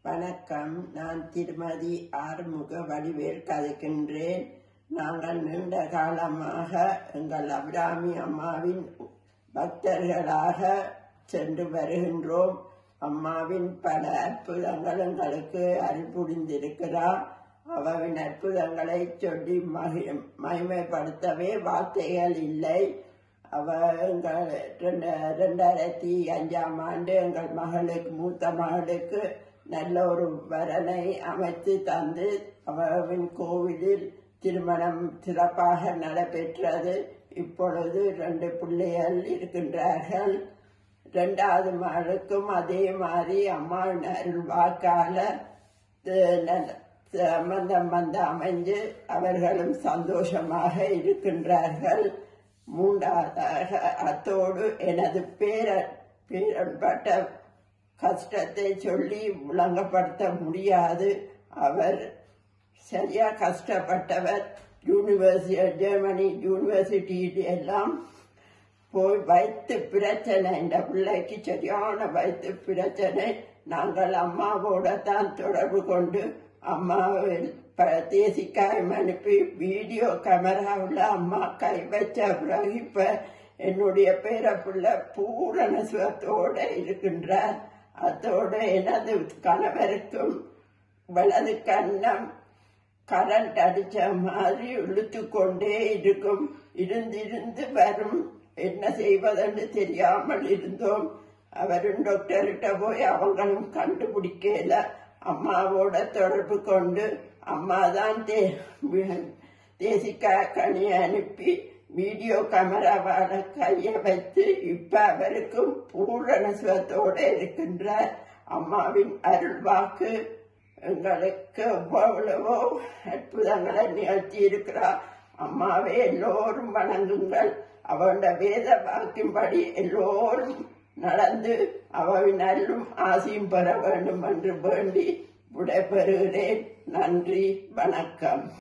வணக்கம் நான் திருமதி ஆறுமுக வடிவேல் கதைக்கின்றேன் நாங்கள் நீண்ட காலமாக எங்கள் அபிராமி அம்மாவின் பக்தர்களாக சென்று வருகின்றோம் அம்மாவின் பல அற்புதங்கள் எங்களுக்கு அருள் புரிந்திருக்கிறார் அவவின் அற்புதங்களை சொல்லி மகி மகிமைப்படுத்தவே வார்த்தைகள் இல்லை அவ எங்கள் ரெண்டு ரெண்டாயிரத்தி அஞ்சாம் ஆண்டு எங்கள் மகளுக்கு மூத்த மகளுக்கு நல்ல ஒரு வரனை அமைத்து தந்து அவவின் கோவிலில் திருமணம் சிறப்பாக நடைபெற்றது இப்பொழுது ரெண்டு பிள்ளைகள் இருக்கின்றார்கள் ரெண்டாவது மகளுக்கும் அதே மாதிரி அம்மா அருள் வாக்கால அஹ், நல்ல சம்பந்தம் வந்து அமைஞ்சு அவர்களும் சந்தோஷமாக இருக்கின்றார்கள் மூன்றாவதாக அத்தோடு எனது பேர பேரன்பட்ட கஷ்டத்தை சொல்லி விளங்கப்படுத்த முடியாது அவர் சரியா கஷ்டப்பட்டவர் யூனிவர்சிட்டி ஜெர்மனி யூனிவர்சிட்டியில் எல்லாம் போய் வயிற்று பிரச்சனை இந்த பிள்ளைக்கு சரியான வயிற்று பிரச்சனை நாங்கள் அம்மாவோட தான் தொடர்பு கொண்டு அம்மாவில் ப தேசிக்காயம் அனுப்பி வீடியோ கேமராவில் அம்மா கை வச்ச பிறகு இப்ப என்னுடைய பேர பிள்ளை பூரண சுகத்தோட இருக்கின்றார் அதோட எனது கணவருக்கும் வலது கண்ணம் கரண்ட் அடிச்ச மாதிரி இழுத்து கொண்டே இருக்கும் இருந்திருந்து வரும் என்ன செய்வதென்று தெரியாமல் இருந்தோம் அவரும் டாக்டர்கிட்ட போய் அவங்களும் கண்டுபிடிக்கல அம்மாவோட தொடர்பு கொண்டு அம்மா தான் தே தேசிக்கா கனி அனுப்பி வீடியோ கேமராவால கைய வைத்து இப்ப அவருக்கும் பூரண சுகத்தோட இருக்கின்றார் அம்மாவின் அருள் வாக்கு எங்களுக்கு எவ்வளவோ அற்புதங்களை நிகழ்த்தி இருக்கிறார் அம்மாவே எல்லோரும் வணங்குங்கள் அவனோட வேத வாக்கின்படி எல்லோரும் நடந்து அவவின் அருளும் ஆசியும் பெற வேண்டும் என்று வேண்டி விடைபெறுகிறேன் நன்றி வணக்கம்